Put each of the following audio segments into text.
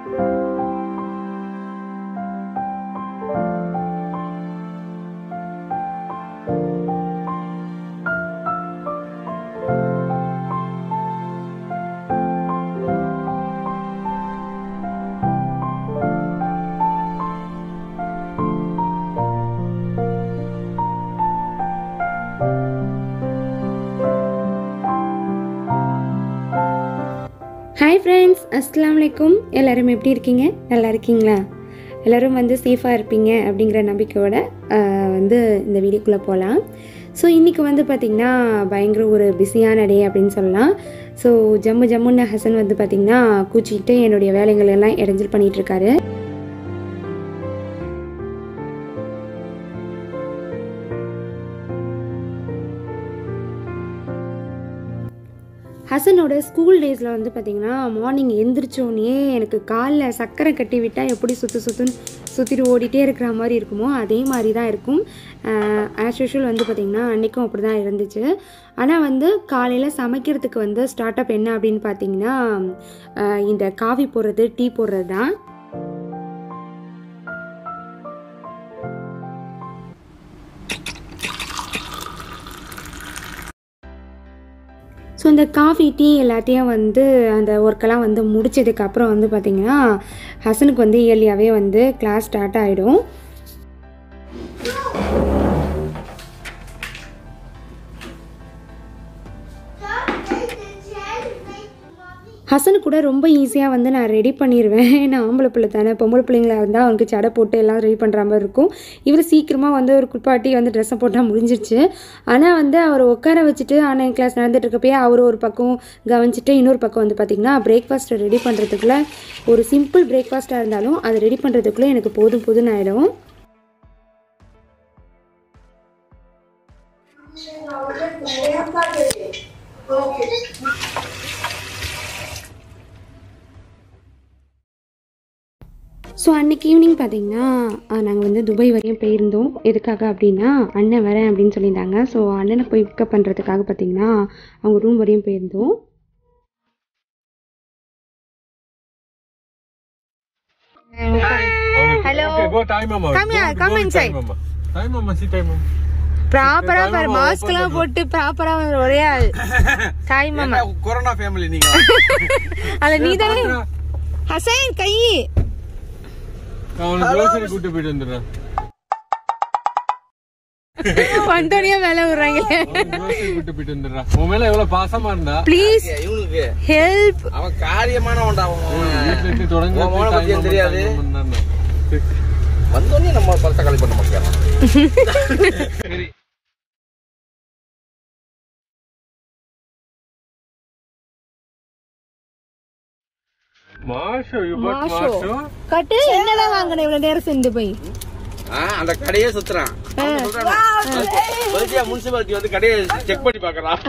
Hi friends அஸ்ஸலாமு அலைக்கும் எல்லாரும் எப்படி இருக்கீங்க நல்லா இருக்கீங்களா எல்லோரும் வந்து சேஃபாக இருப்பீங்க அப்படிங்கிற நம்பிக்கையோட ஆஹ், வந்து இந்த வீடியோக்குள்ளே போகலாம் ஸோ இன்றைக்கி வந்து பார்த்திங்கன்னா பயங்கர ஒரு பிஸியான டே அப்படின்னு சொல்லலாம் ஸோ ஜம்மு ஜம்முன்னு ஹசன் வந்து பார்த்திங்கன்னா கூச்சிக்கிட்டு என்னுடைய வேலைகள் எல்லாம் இடைஞ்சல் பண்ணிகிட்டு இருக்காரு ஹசனோட ஸ்கூல் டேஸில் வந்து பார்த்திங்கன்னா மார்னிங் எந்திரிச்சோடனே எனக்கு காலில் சக்கரை கட்டி விட்டால் எப்படி சுற்று சுற்றுன்னு சுற்றிட்டு ஓடிட்டே இருக்கிற மாதிரி இருக்குமோ அதே மாதிரி தான் இருக்கும் ஆஸ் யூஷுவல் வந்து பார்த்திங்கன்னா அன்றைக்கும் அப்படி தான் இருந்துச்சு ஆனால் வந்து காலையில் சமைக்கிறதுக்கு வந்து ஸ்டார்ட் அப் என்ன அப்படின்னு பார்த்தீங்கன்னா ஆஹ் இந்த காஃபி போடுறது டீ போடுறது தான் ஸோ இந்த காஃபி டீ எல்லாத்தையும் வந்து அந்த ஒர்க்கெல்லாம் வந்து முடிச்சதுக்கப்புறம் வந்து பார்த்திங்கன்னா ஹசனுக்கு வந்து இயர்லியாகவே வந்து கிளாஸ் ஸ்டார்ட் ஆகிடும் ஹசனு கூட ரொம்ப ஈஸியாக வந்து நான் ரெடி பண்ணிடுவேன் நான் ஆம்பளை பிள்ளை தானே பொம்பளை பிள்ளைங்களா இருந்தால் அவனுக்கு சடை போட்டு எல்லாம் ரெடி பண்ணுற மாதிரி இருக்கும் இவர் சீக்கிரமாக வந்து ஒரு குப்பாட்டி வந்து ட்ரெஸ்ஸை போட்டால் முடிஞ்சிருச்சு ஆனால் வந்து அவர் உட்கார வச்சுட்டு ஆன்லைன் கிளாஸ் நடந்துட்டு இருக்கப்பயே அவர் ஒரு பக்கம் கவனிச்சிட்டு இன்னொரு பக்கம் வந்து பார்த்திங்கன்னா பிரேக்ஃபாஸ்ட்டை ரெடி பண்ணுறதுக்குள்ள ஒரு சிம்பிள் பிரேக்ஃபாஸ்ட்டாக இருந்தாலும் அதை ரெடி பண்ணுறதுக்குள்ளே எனக்கு போதும் போதும்னு ஆகிடும் ஸோ அன்னைக்கு ஈவினிங் பார்த்தீங்கன்னா நாங்கள் வந்து துபாய் வரையும் போயிருந்தோம் எதுக்காக அப்படின்னா அண்ணன் வரேன் அப்படின்னு சொல்லியிருந்தாங்க ஸோ அண்ணனை போய் பிக்கப் பண்ணுறதுக்காக பார்த்தீங்கன்னா அவங்க ரூம் வரையும் போயிருந்தோம் Hello. Okay, go time mama. Come here, Go- come go with inside. Time mama. Time mama, see time mama. ப்ராப்பரா Time பாரு mama, மாஸ்க் open எல்லாம் the door. போட்டு ப்ராப்பரா ஒரே ஆள் தாய் மாமா என்ன கொரோனா ஃபேமிலி நீங்க அத நீ தானே ஹசைன் கை நான் உனக்கு grocery கூட்டு போயிட்டு வந்துடுறேன். வந்தோடனே வேலை விடுறாங்க உனக்கு grocery கூட்டு போயிட்டு வந்துடுறேன். உன் மேல எவ்வளவு பாசமா இருந்தா ப்ளீஸ் இவனுக்கு ஹெல்ப் அவன் காரியமானவன்டா அவன் வீட்டுல இருந்து தொடங்கி உன் மகனை பத்தி எனக்கு தெரியாது. தெரியாது வந்தோடனே நம்ம பழத்தை காலி பண்ண மாட்டேன் மாஷோ யூ பட் மாஷோ. மாஷோ கட்டு என்னதான் வாங்கின இவ்வளவு நேரம் சென்று போய் அந்த கடையே சுத்துறான் முனிசிபாலிட்டி வந்து கடையை செக் பண்ணி பாக்குறான்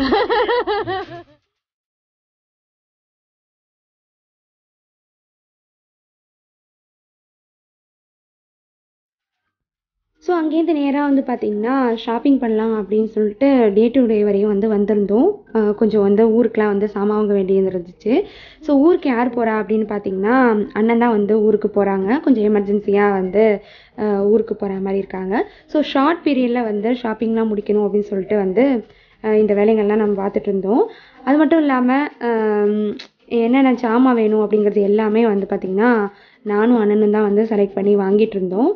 ஸோ அங்கேருந்து நேராக வந்து பார்த்திங்கன்னா ஷாப்பிங் பண்ணலாம் அப்படின்னு சொல்லிட்டு டே டு டே வரையும் வந்து வந்திருந்தோம் அஹ் கொஞ்சம் வந்து ஊருக்குலாம் வந்து சாமான் வாங்க வேண்டியது இருந்துச்சு ஸோ ஊருக்கு யார் போகிறா அப்படின்னு பார்த்தீங்கன்னா அண்ணன் தான் வந்து ஊருக்கு போகிறாங்க கொஞ்சம் எமர்ஜென்சியாக வந்து அஹ் ஊருக்கு போகிற மாதிரி இருக்காங்க ஸோ ஷார்ட் பீரியடில் வந்து ஷாப்பிங்லாம் முடிக்கணும் அப்படின்னு சொல்லிட்டு வந்து அஹ் இந்த வேலைகள்லாம் நம்ம பார்த்துட்டு இருந்தோம் அது மட்டும் இல்லாமல் என்னென்ன சாமான் வேணும் அப்படிங்கிறது எல்லாமே வந்து பார்த்திங்கன்னா நானும் அண்ணனும் தான் வந்து செலக்ட் பண்ணி வாங்கிட்டு இருந்தோம்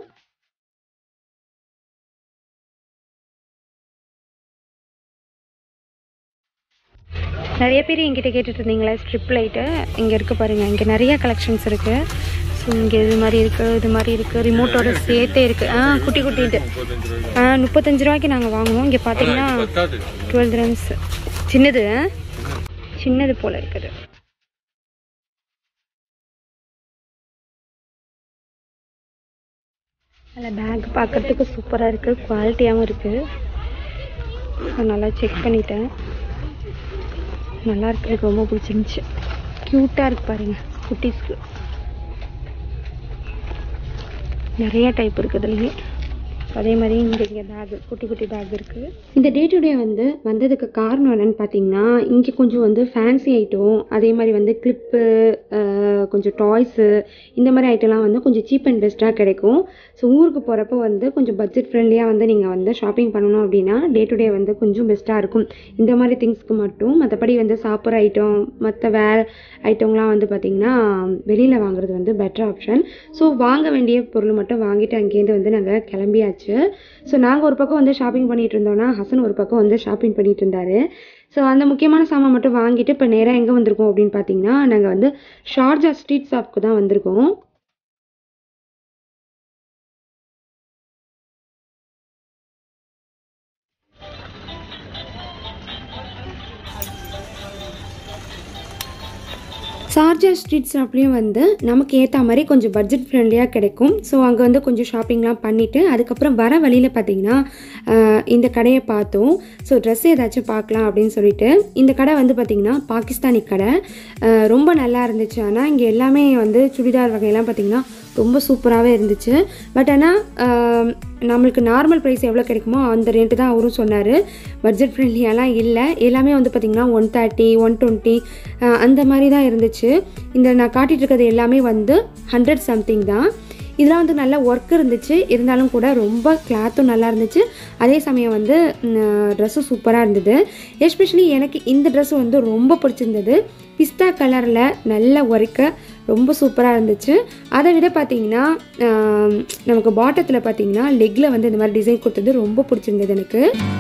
நிறைய பேர் என்கிட்ட கேட்டுட்டு இருந்தீங்களா ஸ்ட்ரிப் லைட்டு இங்கே இருக்கு பாருங்கள் இங்கே நிறைய கலெக்ஷன்ஸ் இருக்குது ஸோ இங்கே இது மாதிரி இருக்குது இது மாதிரி இருக்குது ரிமோட்டோட சேர்த்தே இருக்குது ஆ குட்டி குட்டிட்டு ஆ முப்பத்தஞ்சு ரூபாய்க்கு நாங்கள் வாங்குவோம் இங்கே பார்த்தீங்கன்னா பத்தாது டுவெல் கிராம்ஸ் சின்னது ஆ? சின்னது போல் இருக்குது அதில் பேக் பார்க்கறதுக்கு சூப்பராக இருக்குது குவாலிட்டியாகவும் இருக்குது நான் நல்லா செக் பண்ணிட்டேன் நல்லா இருக்கு எனக்கு ரொம்ப பிடிச்சிருந்துச்சு க்யூட்டாக இருக்கு பாருங்க குட்டீஸ்க்கு நிறைய டைப் இருக்குது இதுலேயே அதே மாதிரி இங்கே இங்கே பேக் குட்டி குட்டி பேக் இருக்குது இந்த டே டு டே வந்து வந்ததுக்கு காரணம் என்னன்னு பார்த்தீங்கன்னா இங்கே கொஞ்சம் வந்து ஃபேன்சி ஐட்டம் அதே மாதிரி வந்து கிளிப்பு கொஞ்சம் டாய்ஸு இந்த மாதிரி ஐட்டம்லாம் வந்து கொஞ்சம் சீப் அண்ட் பெஸ்ட்டாக கிடைக்கும் ஸோ ஊருக்கு போகிறப்ப வந்து கொஞ்சம் பட்ஜெட் ஃப்ரெண்ட்லியாக வந்து நீங்கள் வந்து ஷாப்பிங் பண்ணணும் அப்படின்னா டே டு டே வந்து கொஞ்சம் பெஸ்ட்டாக இருக்கும் இந்த மாதிரி திங்ஸ்க்கு மட்டும் மற்றபடி வந்து சாப்பிட்ற ஐட்டம் மற்ற வேறு ஐட்டம்லாம் வந்து பார்த்திங்கன்னா வெளியில் வாங்குறது வந்து பெட்டர் ஆப்ஷன் ஸோ வாங்க வேண்டிய பொருள் மட்டும் வாங்கிட்டு அங்கேருந்து வந்து நாங்கள் கிளம்பியாச்சு ஸோ நாங்கள் ஒரு பக்கம் வந்து ஷாப்பிங் பண்ணிட்டு இருந்தோம்னா ஹசன் ஒரு பக்கம் வந்து ஷாப்பிங் பண்ணிட்டு இருந்தாரு ஸோ அந்த முக்கியமான சாமான் மட்டும் வாங்கிட்டு இப்போ நேராக எங்கே வந்திருக்கோம் அப்படின்னு பார்த்தீங்கன்னா நாங்கள் வந்து ஷார்ஜா ஸ்ட்ரீட் ஷாப்க்கு தான் வந்திருக்கோம் ஷார்ஜா ஸ்ட்ரீட் ஷாப்லேயும் வந்து நமக்கு ஏற்ற மாதிரி கொஞ்சம் பட்ஜெட் ஃப்ரெண்ட்லியாக கிடைக்கும் ஸோ அங்கே வந்து கொஞ்சம் ஷாப்பிங்லாம் பண்ணிவிட்டு அதுக்கப்புறம் வர வழியில் பார்த்தீங்கன்னா ஆஹ், இந்த கடையை பார்த்தோம் ஸோ ட்ரெஸ் ஏதாச்சும் பார்க்கலாம் அப்படின்னு சொல்லிட்டு இந்த கடை வந்து பார்த்திங்கன்னா பாகிஸ்தானி கடை ஆஹ், ரொம்ப நல்லா இருந்துச்சு ஆனால் இங்கே எல்லாமே வந்து சுடிதார் வகையெல்லாம் பார்த்திங்கன்னா ரொம்ப சூப்பராகவே இருந்துச்சு பட் ஆனால் நம்மளுக்கு நார்மல் ப்ரைஸ் எவ்வளோ கிடைக்குமோ அந்த ரேட்டு தான் அவரும் சொன்னார் பட்ஜெட் ஃப்ரெண்ட்லியாலாம் இல்லை எல்லாமே வந்து பார்த்திங்கன்னா ஒன் தேர்ட்டி ஒன் டுவெண்ட்டி அந்த மாதிரி தான் இருந்துச்சு இந்த நான் காட்டிகிட்டு இருக்கிறது எல்லாமே வந்து ஹண்ட்ரட் சம்திங் தான் இதெல்லாம் வந்து நல்ல ஒர்க் இருந்துச்சு இருந்தாலும் கூட ரொம்ப கிளாத்தும் நல்லா இருந்துச்சு அதே சமயம் வந்து ட்ரெஸ்ஸும் சூப்பராக இருந்தது எஸ்பெஷலி எனக்கு இந்த ட்ரெஸ் வந்து ரொம்ப பிடிச்சிருந்தது பிஸ்தா கலரில் நல்ல ஒர்க்க ரொம்ப சூப்பராக இருந்துச்சு அதை விட பார்த்தீங்கன்னா ஆம், நமக்கு பாட்டத்தில் பார்த்தீங்கன்னா லெக்கில் வந்து இந்த மாதிரி டிசைன் கொடுத்தது ரொம்ப பிடிச்சிருந்தது எனக்கு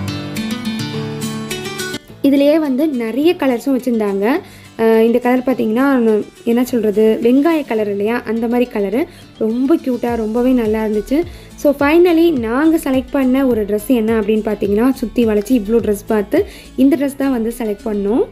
இதுலேயே வந்து நிறைய கலர்ஸும் வச்சுருந்தாங்க இந்த கலர் பார்த்தீங்கன்னா என்ன சொல்கிறது வெங்காய கலர் இல்லையா அந்த மாதிரி கலரு ரொம்ப க்யூட்டாக ரொம்பவே நல்லா இருந்துச்சு ஸோ ஃபைனலி நாங்கள் செலக்ட் பண்ண ஒரு ட்ரெஸ் என்ன அப்படின்னு பார்த்தீங்கன்னா சுற்றி வளைச்சி இவ்வளோ ட்ரெஸ் பார்த்து இந்த ட்ரெஸ் தான் வந்து செலக்ட் பண்ணோம்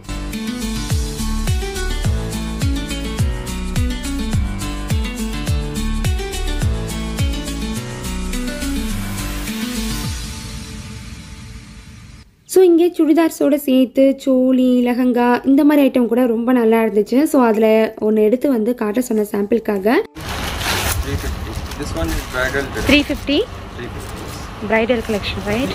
ஸோ இங்கே சுடிதார்ஸோடு சேர்த்து சோலி லெஹங்கா இந்த மாதிரி ஐட்டம் கூட ரொம்ப நல்லா இருந்துச்சு ஸோ அதில் ஒன்று எடுத்து வந்து காட்ட சொன்ன சாம்பிளுக்காக 350. This one is bridal dress. Three fifty 350. Bridal collection right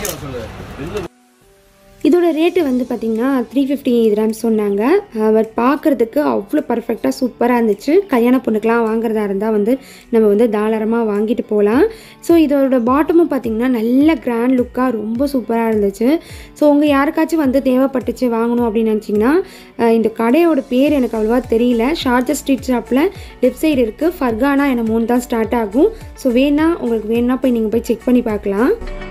இதோட ரேட்டு வந்து பார்த்திங்கன்னா த்ரீ ஃபிஃப்டி கிராம்ஸ் சொன்னாங்க பட் பார்க்குறதுக்கு அவ்வளோ பர்ஃபெக்டாக சூப்பராக இருந்துச்சு கல்யாண பொண்ணுக்கெலாம் வாங்குறதா இருந்தால் வந்து நம்ம வந்து தாராளமாக வாங்கிட்டு போகலாம் ஸோ இதோட பாட்டமும் பார்த்திங்கன்னா நல்ல கிராண்ட் லுக்காக ரொம்ப சூப்பராக இருந்துச்சு ஸோ உங்கள் யாருக்காச்சும் வந்து தேவைப்பட்டுச்சு வாங்கணும் அப்படின்னு நினச்சிங்கன்னா அஹ், இந்த கடையோட பேர் எனக்கு அவ்வளோவா தெரியல ஷார்ஜா ஸ்ட்ரீட் ஷாப்பில் லெஃப்ட் சைடு இருக்குது ஃபர்கானா என மூணு தான் ஸ்டார்ட் ஆகும் ஸோ வேணா உங்களுக்கு வேணா போய் நீங்கள் போய் செக் பண்ணி பார்க்கலாம்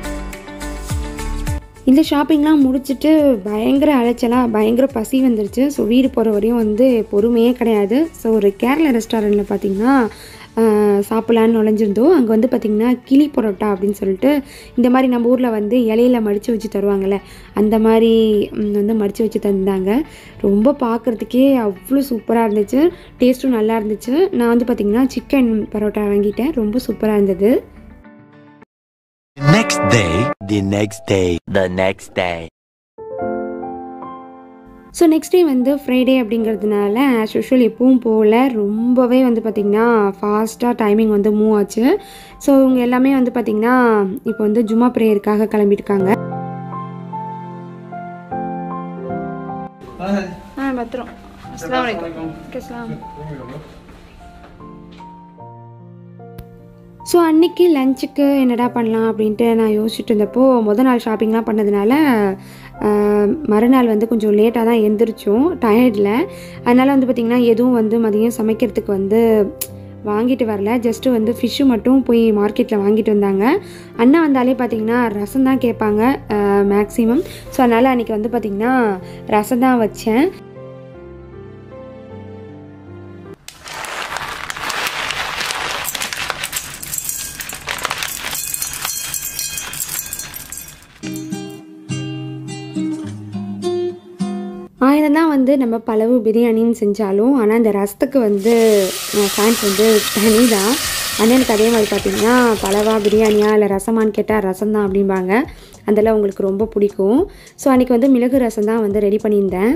இந்த ஷாப்பிங்லாம் முடிச்சுட்டு பயங்கர அலைச்சலாக பயங்கர பசி வந்துருச்சு ஸோ வீடு போகிற வரையும் வந்து பொறுமையே கிடையாது ஸோ ஒரு கேரளா ரெஸ்டாரண்ட்டில் பார்த்தீங்கன்னா ஆஹ், சாப்பிட்லான்னு நுழைஞ்சிருந்தோம் அங்கே வந்து பார்த்திங்கன்னா கிளி பரோட்டா அப்படின்னு சொல்லிட்டு இந்த மாதிரி நம்ம ஊரில் வந்து இலையில மடித்து வச்சு தருவாங்கள்ல அந்த மாதிரி ம், வந்து மடித்து வச்சு தந்தாங்க ரொம்ப பார்க்குறதுக்கே அவ்வளோ சூப்பராக இருந்துச்சு டேஸ்ட்டும் நல்லா இருந்துச்சு நான் வந்து பார்த்திங்கன்னா சிக்கன் பரோட்டா வாங்கிட்டேன் ரொம்ப சூப்பராக இருந்தது The next day, the next day, the next day. So next day வந்து ஃப்ரைடே அப்படிங்கிறதுனால ஆஸ் யூஷுவல் எப்பவும் போல் ரொம்பவே வந்து பார்த்திங்கன்னா ஃபாஸ்ட்டாக டைமிங் வந்து மூவ் ஆச்சு ஸோ இவங்க எல்லாமே வந்து பார்த்திங்கன்னா இப்போ வந்து ஜும்மா ப்ரேயருக்காக கிளம்பிட்டுருக்காங்க ஆ பத்திரம் அஸ்லாம் வலைக்கம் அஸ்லாம் ஸோ அன்னைக்கு லஞ்சுக்கு என்னடா பண்ணலாம் அப்படின்ட்டு நான் யோசிச்சுட்டு இருந்தப்போ முத நாள் ஷாப்பிங்லாம் பண்ணதுனால ஆஹ், மறுநாள் வந்து கொஞ்சம் லேட்டாக தான் எந்திரிச்சோம் டயர்டில் அதனால் வந்து பார்த்திங்கன்னா எதுவும் வந்து மதியம் சமைக்கிறதுக்கு வந்து வாங்கிட்டு வரல ஜஸ்ட்டு வந்து ஃபிஷ்ஷு மட்டும் போய் மார்க்கெட்டில் வாங்கிட்டு வந்தாங்க அண்ணா வந்தாலே பார்த்திங்கன்னா ரசம் தான் கேட்பாங்க மேக்ஸிமம் ஸோ அதனால் அன்றைக்கி வந்து பார்த்திங்கன்னா ரசம் தான் வச்சேன் ஆயிரம் தான் வந்து நம்ம பலவு பிரியாணின்னு செஞ்சாலும் ஆனால் இந்த ரசத்துக்கு வந்து ஃபேன்ஸ் வந்து தனி தான் அண்ணனுக்கு அதே மாதிரி பார்த்தீங்கன்னா பலவா பிரியாணியா இல்லை ரசமான்னு கேட்டால் ரசம் தான் அப்படிம்பாங்க அதெல்லாம் உங்களுக்கு ரொம்ப பிடிக்கும் ஸோ அன்றைக்கி வந்து மிளகு ரசம் தான் வந்து ரெடி பண்ணியிருந்தேன்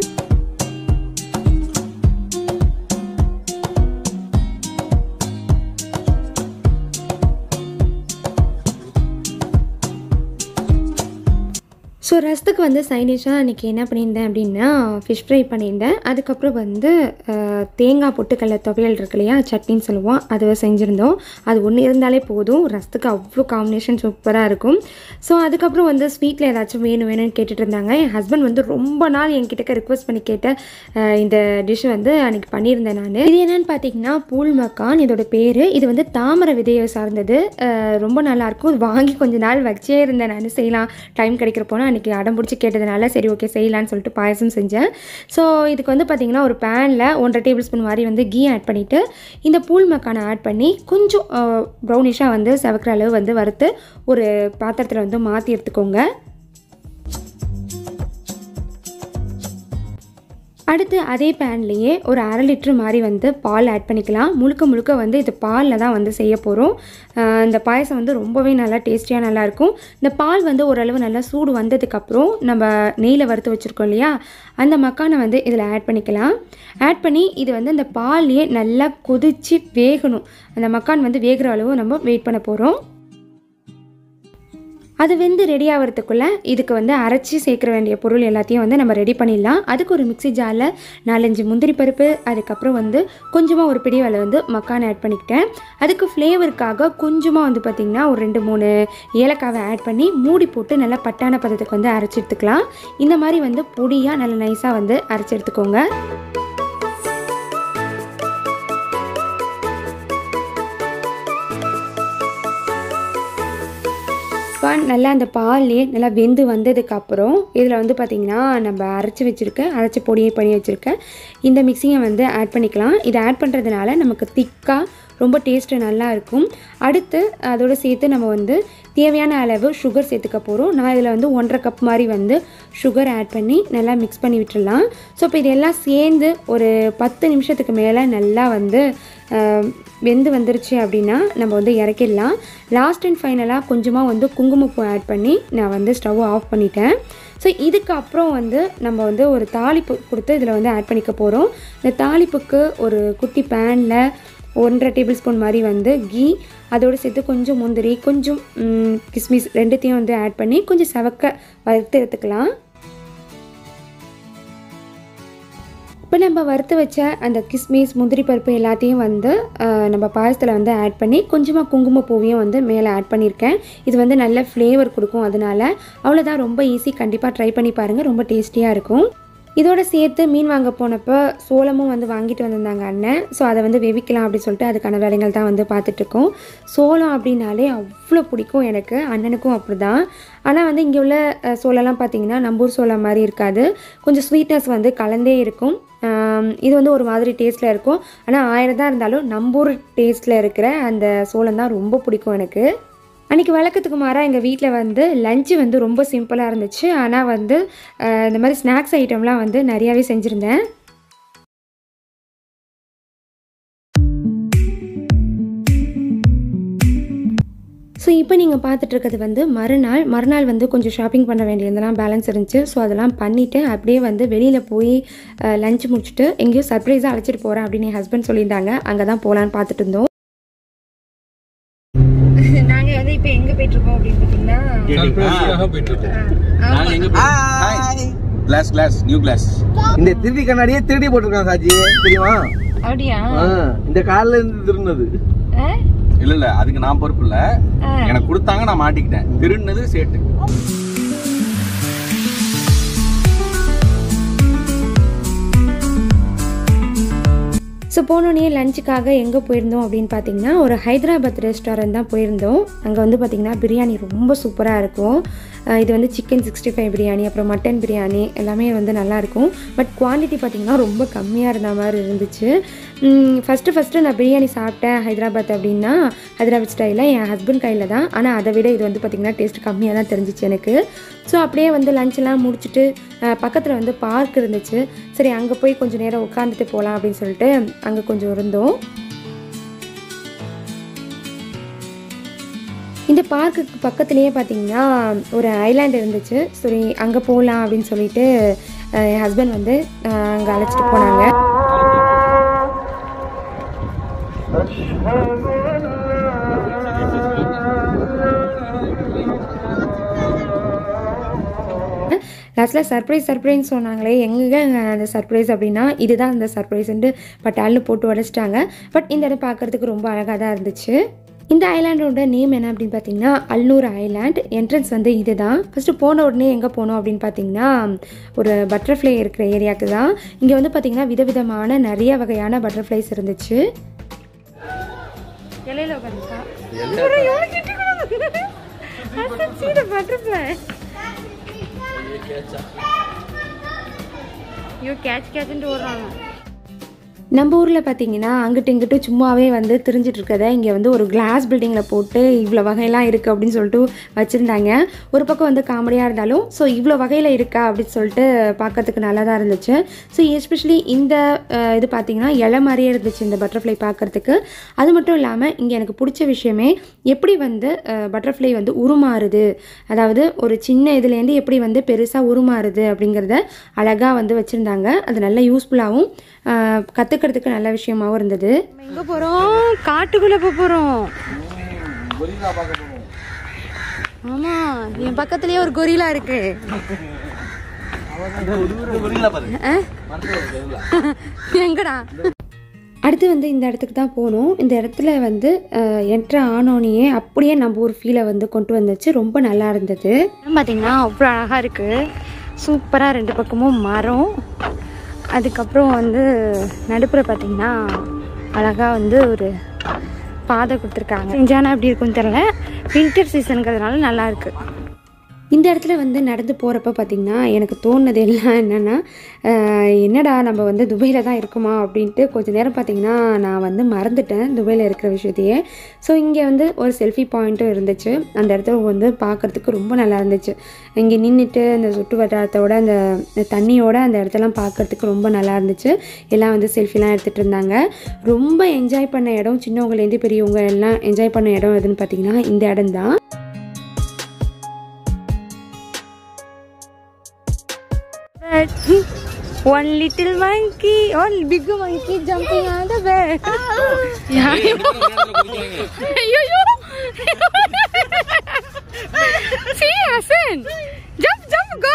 ஸோ ரசத்துக்கு வந்து சைடிஷாக அன்றைக்கி என்ன பண்ணியிருந்தேன் அப்படின்னா ஃபிஷ் ஃப்ரை பண்ணியிருந்தேன் அதுக்கப்புறம் வந்து அஹ், தேங்காய் பொட்டுக்கடலை துவையல் இருக்கு இல்லையா சட்னின்னு சொல்லுவோம் அது செஞ்சுருந்தோம் அது ஒன்று இருந்தாலே போதும் ரசத்துக்கு அவ்வளோ காம்பினேஷன் சூப்பராக இருக்கும் ஸோ அதுக்கப்புறம் வந்து ஸ்வீட்டில் ஏதாச்சும் வேணும் வேணும்னு கேட்டுட்டு இருந்தாங்க என் ஹஸ்பண்ட் வந்து ரொம்ப நாள் என்கிட்ட ரிக்வஸ்ட் பண்ணி கேட்ட அஹ், இந்த டிஷ் வந்து அன்றைக்கி பண்ணியிருந்தேன் நான் இது என்னன்னு பார்த்தீங்கன்னா பூல் மக்கான் இதோட பேர் இது வந்து தாமரை விதையை சார்ந்தது அஹ், ரொம்ப நல்லாயிருக்கும் இது வாங்கி கொஞ்ச நாள் வச்சே இருந்தேன் நான் செய்யலாம் டைம் கிடைக்கிறப்போனா அன்றைக்கி அடம் பிடிச்சி கேட்டதுனால சரி ஓகே செய்யலான்னு சொல்லிட்டு பாயசம் செஞ்சேன் ஸோ இதுக்கு வந்து பார்த்திங்கன்னா ஒரு பேனில் ஒன்றரை டேபிள் ஸ்பூன் மாதிரி வந்து கீ ஆட் பண்ணிவிட்டு இந்த பூல் மக்கானை ஆட் பண்ணி கொஞ்சம் ப்ரௌனிஷாக வந்து செவக்கிற அளவு வந்து வறுத்து ஒரு பாத்திரத்தில் வந்து மாற்றி எடுத்துக்கோங்க அடுத்து அதே பேன்லேயே ஒரு அரை லிட்ரு மாதிரி வந்து பால் ஆட் பண்ணிக்கலாம் முழுக்க முழுக்க வந்து இது பாலில் தான் வந்து செய்ய போகிறோம் இந்த பாயசம் வந்து ரொம்பவே நல்லா டேஸ்டியாக நல்லாயிருக்கும் இந்த பால் வந்து ஓரளவு நல்லா சூடு வந்ததுக்கப்புறம் நம்ம நெய்யில் வறுத்து வச்சுருக்கோம் இல்லையா அந்த மக்கானை வந்து இதில் ஆட் பண்ணிக்கலாம் ஆட் பண்ணி இது வந்து அந்த பால்லையே நல்லா கொதித்து வேகணும் அந்த மக்கான் வந்து வேகிற அளவு நம்ம வெயிட் பண்ண போகிறோம் அது வெந்து ரெடி ஆகிறதுக்குள்ளே இதுக்கு வந்து அரைச்சி சேர்க்க வேண்டிய பொருள் எல்லாத்தையும் வந்து நம்ம ரெடி பண்ணிடலாம் அதுக்கு ஒரு மிக்ஸி ஜாரில் நாலஞ்சு முந்திரி பருப்பு அதுக்கப்புறம் வந்து கொஞ்சமாக ஒரு பிடி வேலை வந்து மக்கான் ஆட் பண்ணிக்கிட்டேன் அதுக்கு ஃப்ளேவருக்காக கொஞ்சமாக வந்து பார்த்திங்கன்னா ஒரு ரெண்டு மூணு ஏலக்காவை ஆட் பண்ணி மூடி போட்டு நல்லா பட்டான பதத்துக்கு வந்து அரைச்சி எடுத்துக்கலாம் இந்த மாதிரி வந்து பொடியாக நல்லா நைஸாக வந்து அரைச்சி எடுத்துக்கோங்க பான் நல்லா அந்த பால்லே நல்லா வெந்து வந்ததுக்கப்புறம் இதில் வந்து பார்த்திங்கன்னா நம்ம அரைச்சி வச்சுருக்க அரைச்சி பொடியை பண்ணி வச்சுருக்க இந்த மிக்சிங்கை வந்து ஆட் பண்ணிக்கலாம் இதை ஆட் பண்ணுறதுனால நமக்கு திக்காக ரொம்ப டேஸ்ட்டு நல்லா இருக்கும் அடுத்து அதோடு சேர்த்து நம்ம வந்து தேவையான அளவு சுகர் சேர்த்துக்க போகிறோம் நான் இதில் வந்து ஒன்றரை கப் மாதிரி வந்து சுகர் ஆட் பண்ணி நல்லா மிக்ஸ் பண்ணி விட்டுடலாம் ஸோ இப்போ இதெல்லாம் சேர்ந்து ஒரு பத்து நிமிஷத்துக்கு மேலே நல்லா வந்து ஆஹ், வெந்து வந்துருச்சு அப்படின்னா நம்ம வந்து இறக்கிடலாம் லாஸ்ட் அண்ட் ஃபைனலாக கொஞ்சமாக வந்து குங்குமப்பூ ஆட் பண்ணி நான் வந்து ஸ்டவ் ஆஃப் பண்ணிட்டேன் ஸோ இதுக்கப்புறம் வந்து நம்ம வந்து ஒரு தாளிப்பு கொடுத்து இதில் வந்து ஆட் பண்ணிக்க போகிறோம் இந்த தாளிப்புக்கு ஒரு குட்டி பேனில் ஒன்றரை டேபிள் ஸ்பூன் மாதிரி வந்து கீ அதோடு சேர்த்து கொஞ்சம் முந்திரி கொஞ்சம் ம், கிஸ்மிஸ் ரெண்டுத்தையும் வந்து ஆட் பண்ணி கொஞ்சம் செவக்க வறுத்து எடுத்துக்கலாம் இப்போ நம்ம வறுத்து வச்ச அந்த கிஸ்மிஸ் முந்திரி பருப்பு எல்லாத்தையும் வந்து அஹ், நம்ம பாயசத்தில் வந்து ஆட் பண்ணி கொஞ்சமாக குங்குமப்பூவையும் வந்து மேலே ஆட் பண்ணியிருக்கேன் இது வந்து நல்ல ஃப்ளேவர் கொடுக்கும் அதனால அவ்வளோதான் ரொம்ப ஈஸி கண்டிப்பாக ட்ரை பண்ணி பாருங்கள் ரொம்ப டேஸ்டியாக இருக்கும் இதோட சேர்த்து மீன் வாங்க போனப்போ சோளமும் வந்து வாங்கிட்டு வந்திருந்தாங்க அண்ணன் ஸோ அதை வந்து வெவிக்கலாம் அப்படின்னு சொல்லிட்டு அதுக்கான வேலைகள் தான் வந்து பார்த்துட்ருக்கோம் சோளம் அப்படின்னாலே அவ்வளோ பிடிக்கும் எனக்கு அண்ணனுக்கும் அப்படி தான் ஆனால் வந்து இங்கே உள்ள அஹ், சோளம்லாம் பார்த்தீங்கன்னா நம்பூர் சோளம் மாதிரி இருக்காது கொஞ்சம் ஸ்வீட்னஸ் வந்து கலந்தே இருக்கும் ஆம், இது வந்து ஒரு மாதிரி டேஸ்ட்டில் இருக்கும் ஆனால் ஆயிரம் தான் இருந்தாலும் நம்பூர் டேஸ்ட்டில் இருக்கிற அந்த சோளம் தான் ரொம்ப பிடிக்கும் எனக்கு அன்றைக்கி வழக்கத்துக்கு மாறாக எங்கள் வீட்டில் வந்து லஞ்சு வந்து ரொம்ப சிம்பிளாக இருந்துச்சு ஆனால் வந்து அஹ், இந்த மாதிரி ஸ்நாக்ஸ் ஐட்டம்லாம் வந்து நிறையாவே செஞ்சுருந்தேன் ஸோ இப்போ நீங்கள் பார்த்துட்டு இருக்கிறது வந்து மறுநாள் மறுநாள் வந்து கொஞ்சம் ஷாப்பிங் பண்ண வேண்டியதெல்லாம் பேலன்ஸ் இருந்துச்சு ஸோ அதெல்லாம் பண்ணிவிட்டு அப்படியே வந்து வெளியில் போய் லஞ்ச் முடிச்சுட்டு எங்கேயோ சர்ப்ரைஸாக அழைச்சிட்டு போகிறேன் அப்படின்னு என் ஹஸ்பண்ட் சொல்லியிருந்தாங்க அங்கே தான் போகலான்னு பார்த்துட்டு இருந்தோம் நாங்கள் வந்து இப்போ எங்கே போயிட்டுருக்கோம் அப்படின்னு பார்த்தீங்கன்னா சர்ப்ரைஸ்க்காக போயிட்டு இருக்கோம் கிளாஸ் கிளாஸ் நியூ கிளாஸ் இந்த திருடி கண்ணாடியே திருடி போட்டிருக்கான் சாஜி தெரியுமா அப்படியா ஆ, இந்த கார்ல இருந்து திருடினது இல்ல இல்ல அதுக்கு நான் பொறுப்பு இல்ல எனக்கு கொடுத்தாங்க நான் மாட்டிக்கிட்டேன் திருடினது சேட்டு ஸோ போனோடனே லஞ்சுக்காக எங்கே போயிருந்தோம் அப்படின்னு பார்த்தீங்கன்னா ஒரு ஹைதராபாத் ரெஸ்டாரண்ட் தான் போயிருந்தோம் அங்கே வந்து பார்த்திங்கன்னா பிரியாணி ரொம்ப சூப்பராக இருக்கும் அஹ் இது வந்து சிக்கன் சிக்ஸ்டி ஃபைவ் பிரியாணி அப்புறம் மட்டன் பிரியாணி எல்லாமே வந்து நல்லாயிருக்கும் பட் குவான்டிட்டி பார்த்திங்கன்னா ரொம்ப கம்மியாக இருந்த மாதிரி இருந்துச்சு ஃபஸ்ட்டு ஃபஸ்ட்டு நான் பிரியாணி சாப்பிட்டேன் ஹைதராபாத் அப்படின்னா ஹைதராபாத் ஸ்டைலில் என் ஹஸ்பண்ட் கையில் தான் ஆனால் அதை விட இது வந்து பார்த்திங்கன்னா டேஸ்ட் கம்மியாக தான் தெரிஞ்சிச்சு எனக்கு ஸோ அப்படியே வந்து லஞ்செல்லாம் முடிச்சுட்டு பக்கத்தில் வந்து பார்க் இருந்துச்சு சரி அங்கே போய் கொஞ்சம் நேரம் உட்காந்துட்டு போகலாம் அப்படின்னு சொல்லிட்டு அங்கே கொஞ்சம் இருந்தோம் இந்த பார்க்குக்கு பக்கத்துலேயே பார்த்தீங்கன்னா ஒரு ஐலாண்ட் இருந்துச்சு சரி அங்கே போகலாம் அப்படின்னு சொல்லிட்டு அஹ், என் ஹஸ்பண்ட் வந்து அங்கே அழைச்சிட்டு போனாங்க லாஸ்ட்டில் சர்ப்ரைஸ் சர்ப்ரைஸ் சொன்னாங்களே எங்கே அந்த சர்ப்ரைஸ் அப்படின்னா இதுதான் அந்த சர்ப்ரைஸ்ன்ட்டு பட்டால்னு போட்டு உடச்சிட்டாங்க பட் இந்த இடம் பார்க்குறதுக்கு ரொம்ப அழகாக தான் இருந்துச்சு இந்த ஐலாண்டோட நேம் என்ன அப்படின்னு பார்த்தீங்கன்னா அல்னூர் ஐலாண்ட் என்ட்ரன்ஸ் வந்து இதுதான் ஃபஸ்ட்டு போன உடனே எங்கே போனோம் அப்படின்னு பார்த்தீங்கன்னா ஒரு பட்டர்ஃப்ளை இருக்கிற ஏரியாவுக்கு தான் இங்கே வந்து பார்த்தீங்கன்னா விதவிதமான நிறைய வகையான பட்டர்ஃப்ளைஸ் இருந்துச்சு இலையில உட்காந்துக்கா பட்டர்ஃப்ளை ஐயோ கேட்ச் கேட்ச்ன்ட்டு ஓடுறாங்க நம்ம ஊரில் பார்த்தீங்கன்னா அங்கிட்டு இங்கிட்டு சும்மாவே வந்து திரிஞ்சிட்டு இருக்கதை இங்கே வந்து ஒரு கிளாஸ் பில்டிங்கில் போட்டு இவ்வளோ வகையெல்லாம் இருக்குது அப்படின்னு சொல்லிட்டு வச்சுருந்தாங்க ஒரு பக்கம் வந்து காமெடியாக இருந்தாலும் ஸோ இவ்வளோ வகையில் இருக்கா அப்படின்னு சொல்லிட்டு பார்க்கறதுக்கு நல்லா தான் இருந்துச்சு ஸோ எஸ்பெஷலி இந்த அஹ், இது பார்த்தீங்கன்னா இலை மாதிரியே இருந்துச்சு இந்த பட்டர்ஃப்ளை பார்க்கறதுக்கு அது மட்டும் இல்லாமல் இங்கே எனக்கு பிடிச்ச விஷயமே எப்படி வந்து பட்டர்ஃப்ளை வந்து உருமாறுது அதாவது ஒரு சின்ன இதுலேருந்து எப்படி வந்து பெருசாக உருமாறுது அப்படிங்கிறத அழகாக வந்து வச்சுருந்தாங்க அது நல்ல யூஸ்ஃபுல்லாகவும் கற்றுக்கிறதுக்கு நல்ல விஷயமாவும் இருந்தது எங்கே போகிறோம் காட்டுக்குள்ளே போக போகிறோம் ஆமாம் என் பக்கத்துலேயே ஒரு கொரிலா இருக்கு ஆ? எங்கடா அடுத்து வந்து இந்த இடத்துக்கு தான் போகணும் இந்த இடத்துல வந்து என்ட்ரு ஆனோனையே அப்படியே நம்ம ஒரு ஃபீலை வந்து கொண்டு வந்துச்சு ரொம்ப நல்லா இருந்தது பார்த்தீங்கன்னா அவ்வளோ அழகாக இருக்குது சூப்பராக ரெண்டு பக்கமும் மரம் அதுக்கப்புறம் வந்து நடுப்புற பார்த்தீங்கன்னா அழகாக வந்து ஒரு பாதை கொடுத்துருக்காங்க செஞ்சானா எப்படி இருக்குன்னு தெரில வின்டர் சீசனுங்கிறதுனால நல்லா இருக்கு இந்த இடத்துல வந்து நடந்து போகிறப்ப பார்த்திங்கன்னா எனக்கு தோணுனது எல்லாம் என்னென்னா என்னடா நம்ம வந்து துபாயில் தான் இருக்குமா அப்படின்ட்டு கொஞ்ச நேரம் பார்த்திங்கன்னா நான் வந்து மறந்துட்டேன் துபாயில் இருக்கிற விஷயத்தையே ஸோ இங்கே வந்து ஒரு செல்ஃபி பாயிண்ட்டும் இருந்துச்சு அந்த இடத்துல வந்து பார்க்குறதுக்கு ரொம்ப நல்லா இருந்துச்சு இங்கே நின்றுட்டு அந்த சுற்று வட்டாரத்தோட அந்த தண்ணியோட அந்த இடத்தெல்லாம் பார்க்குறதுக்கு ரொம்ப நல்லா இருந்துச்சு எல்லாம் வந்து செல்ஃபிலாம் எடுத்துகிட்டு இருந்தாங்க ரொம்ப என்ஜாய் பண்ண இடம் சின்னவங்கலேருந்து பெரியவங்க எல்லாம் என்ஜாய் பண்ண இடம் எதுன்னு பார்த்தீங்கன்னா இந்த இடம் தான் One little monkey, one big monkey jumping on the bed. ஐயோ See, Hassan. Jump, jump, go.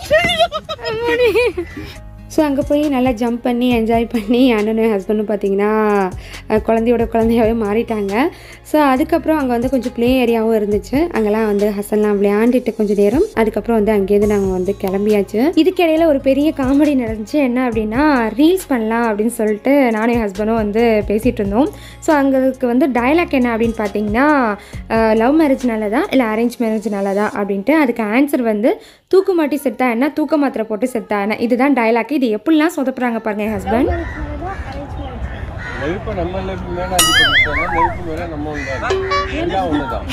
So அங்கே போய் நல்லா ஜம்ப் பண்ணி என்ஜாய் பண்ணி அண்ணனும் ஹஸ்பண்டும் பார்த்தீங்கன்னா அஹ், குழந்தையோட குழந்தையாவே மாறிட்டாங்க ஸோ அதுக்கப்புறம் அங்கே வந்து கொஞ்சம் ப்ளே ஏரியாவும் இருந்துச்சு அங்கெல்லாம் வந்து ஹசன்லாம் விளையாண்டுட்டு கொஞ்சம் நேரம் அதுக்கப்புறம் வந்து அங்கேருந்து நாங்கள் வந்து கிளம்பியாச்சு இதுக்கிடையில ஒரு பெரிய காமெடி நடந்துச்சு என்ன அப்படின்னா ரீல்ஸ் பண்ணலாம் அப்படின்னு சொல்லிட்டு நானும் என் ஹஸ்பண்டும் வந்து பேசிகிட்டு இருந்தோம் ஸோ அங்களுக்கு வந்து டயலாக் என்ன அப்படின்னு பார்த்தீங்கன்னா லவ் மேரேஜ்னால தான் இல்லை அரேஞ்ச் மேரேஜ்னால தான் அப்படின்ட்டு அதுக்கு ஆன்சர் வந்து தூக்கு மாட்டி செத்தா என்ன தூக்க மாத்திரை போட்டு செத்தா என்ன இதுதான் டயலாக் இது எப்படிலாம் சொதப்புறாங்க பாருங்க என் ஹஸ்பண்ட் நெருப்ப நம்ம நெருப்பு மேல அடிப்பட்டாங்க நெருப்பு மேல நம்ம உண்டாது எல்லாம் ஒண்ணுதான்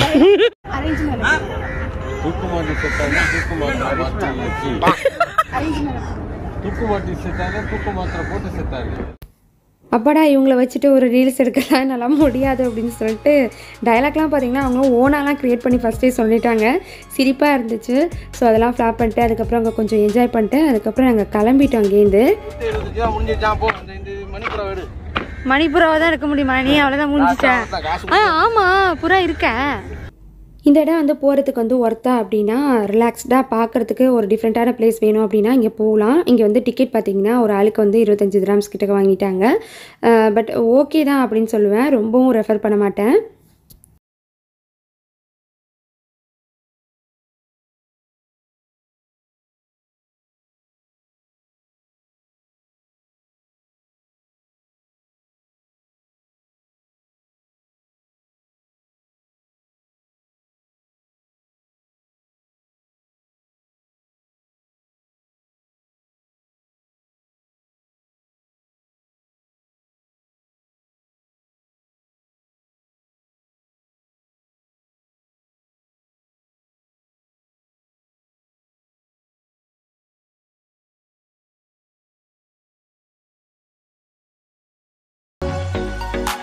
தூக்கு மாட்டி செத்தாங்க தூக்கு மாத்திரை மாத்தி தூக்கு மாட்டி செத்தாங்க தூக்கு மாத்திரை போட்டு செத்தாங்க அப்பாடா இவங்கள வச்சுட்டு ஒரு ரீல்ஸ் எடுக்கலாம் என்னால் முடியாது அப்படின்னு சொல்லிட்டு டயலாக்லாம் பார்த்தீங்கன்னா அவங்க ஓனாலாம் க்ரியேட் பண்ணி ஃபஸ்ட்டே சொல்லிட்டாங்க சிரிப்பாக இருந்துச்சு ஸோ அதெல்லாம் ஃப்ளாப் பண்ணிட்டு அதுக்கப்புறம் அங்கே கொஞ்சம் என்ஜாய் பண்ணிட்டு அதுக்கப்புறம் நாங்கள் கிளம்பிட்டோம் அங்கேருந்து இருபத்தஞ்சு ரூபா முடிஞ்சிருச்சான் போ இந்த இந்த மணிப்புறா வீடு மணிப்புறாவை தான் இருக்க முடியுமா நீ அவ்வளோதான் முடிஞ்சிட்டேன் ஆ ஆமாம் புறா இருக்க இந்த இடம் வந்து போகிறதுக்கு வந்து ஒர்த்தா அப்படின்னா ரிலாக்ஸ்டாக பார்க்குறதுக்கு ஒரு டிஃப்ரெண்ட்டான பிளேஸ் வேணும் அப்படின்னா இங்கே போகலாம் இங்கே வந்து டிக்கெட் பார்த்தீங்கன்னா ஒரு ஆளுக்கு வந்து இருபத்தஞ்சி கிராம்ஸ் கிட்ட வாங்கிட்டாங்க பட் ஓகே தான் அப்படின்னு சொல்லுவேன் ரொம்பவும் ரெஃபர் பண்ண மாட்டேன்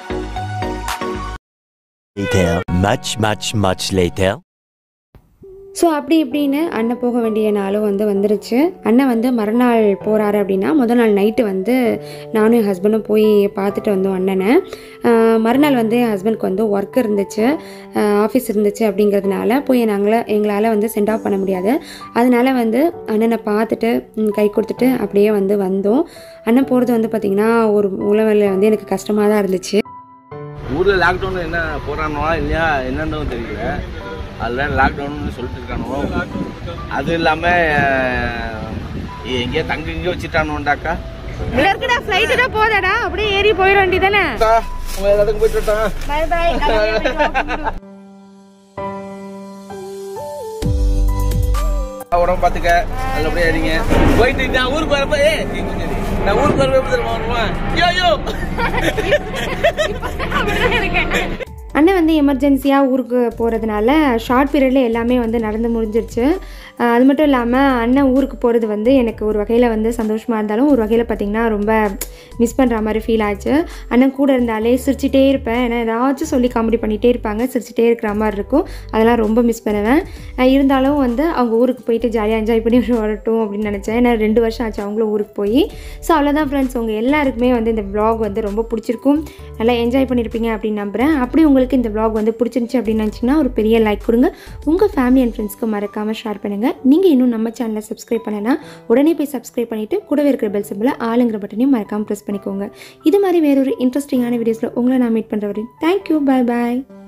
Later, much, much, much later. So அப்படி இப்படின்னு அண்ணன் போக வேண்டிய நாளும் வந்து வந்துருச்சு அண்ணன் வந்து மறுநாள் போகிறாரு அப்படின்னா முதல் நாள் நைட்டு வந்து நானும் என் ஹஸ்பண்டும் போய் பார்த்துட்டு வந்தோம் அண்ணனை ஆஹ் மறுநாள் வந்து என் ஹஸ்பண்ட்க்கு வந்து ஒர்க் இருந்துச்சு ஆஃபீஸ் இருந்துச்சு அப்படிங்கிறதுனால போய் நாங்கள எங்களால் வந்து சென்ட் ஆஃப் பண்ண முடியாது அதனால வந்து அண்ணனை பார்த்துட்டு ம், கை கொடுத்துட்டு அப்படியே வந்து வந்தோம் அண்ணன் போகிறது வந்து பார்த்திங்கன்னா ஒரு உழவில் வந்து எனக்கு கஷ்டமாக தான் இருந்துச்சு ஊர்ல லாக்டவுன் என்ன போறானோ இல்லையா என்னன்னு தெரியல அதுல லாக்டவுன் சொல்லிட்டு இருக்கானோ அது இல்லாம அஹ், எங்கேயோ தங்க எங்கேயோ வச்சுட்டானோண்டாக்கா இதுல இருக்குடா ஃப்ளைட் தான் போதடா அப்படியே ஏறி போயிட வேண்டியதானே அவன் எல்லாத்துக்கும் போயிட்டு விட்டான் பை பை உடம்பு பாத்துக்க நல்லபடியா இருங்க போயிட்டு நான் ஊருக்கு வரப்ப ஏய், இங்க இரு. நான் ஊருக்கு வரப்ப எப்படி தெரியுமா வருவேன் ஐயோ ஐயோ அண்ணன் வந்து எமர்ஜென்சியாக ஊருக்கு போகிறதுனால ஷார்ட் பீரியடில் எல்லாமே வந்து நடந்து முடிஞ்சிருச்சு அஹ் அது மட்டும் இல்லாமல் அண்ணன் ஊருக்கு போகிறது வந்து எனக்கு ஒரு வகையில் வந்து சந்தோஷமாக இருந்தாலும் ஒரு வகையில் பார்த்திங்கன்னா ரொம்ப மிஸ் பண்ணுற மாதிரி ஃபீல் ஆச்சு அண்ணன் கூட இருந்தாலே சிரிச்சிட்டே இருப்பேன் ஏன்னா ஏதாச்சும் சொல்லி காமெடி பண்ணிகிட்டே இருப்பாங்க சிரிச்சிட்டே இருக்கிற மாதிரி இருக்கும் அதெல்லாம் ரொம்ப மிஸ் பண்ணுவேன் அஹ் இருந்தாலும் வந்து அவங்க ஊருக்கு போயிட்டு ஜாலியாக என்ஜாய் பண்ணி வரட்டும் அப்படின்னு நினச்சேன் ஏன்னா ரெண்டு வருஷம் ஆச்சு அவங்களும் ஊருக்கு போய் ஸோ அவ்வளோதான் ஃப்ரெண்ட்ஸ் உங்கள் எல்லாருக்குமே வந்து இந்த vlog வந்து ரொம்ப பிடிச்சிருக்கும் நல்லா என்ஜாய் பண்ணியிருப்பீங்க அப்படின்னு நம்புகிறேன் அப்படி உங்களுக்கு இந்த vlog வந்து பிடிச்சிருந்துச்சி அப்படின்னு நினச்சிங்கன்னா ஒரு பெரிய லைக் கொடுங்க உங்கள் ஃபேமிலி அண்ட் ஃப்ரெண்ட்ஸ்க்கு மறக்காமல் ஷேர் பண்ணுங்கள் நீங்கள் இன்னும் நம்ம சேனலை சப்ஸ்கிரைப் பண்ணலைன்னா உடனே போய் சப்ஸ்கிரைப் பண்ணிவிட்டு கூடவே இருக்கிற பெல் சிம்பிளை ஆளுங்கிற பட்டனையும் மறக்காமல் ப்ரெஸ் பண்ணிக்கோங்க இது மாதிரி வேறொரு இன்ட்ரெஸ்டிங்கான வீடியோஸில் உங்களை நான் மீட் பண்ணுற வரையும் தேங்க்யூ பை பாய்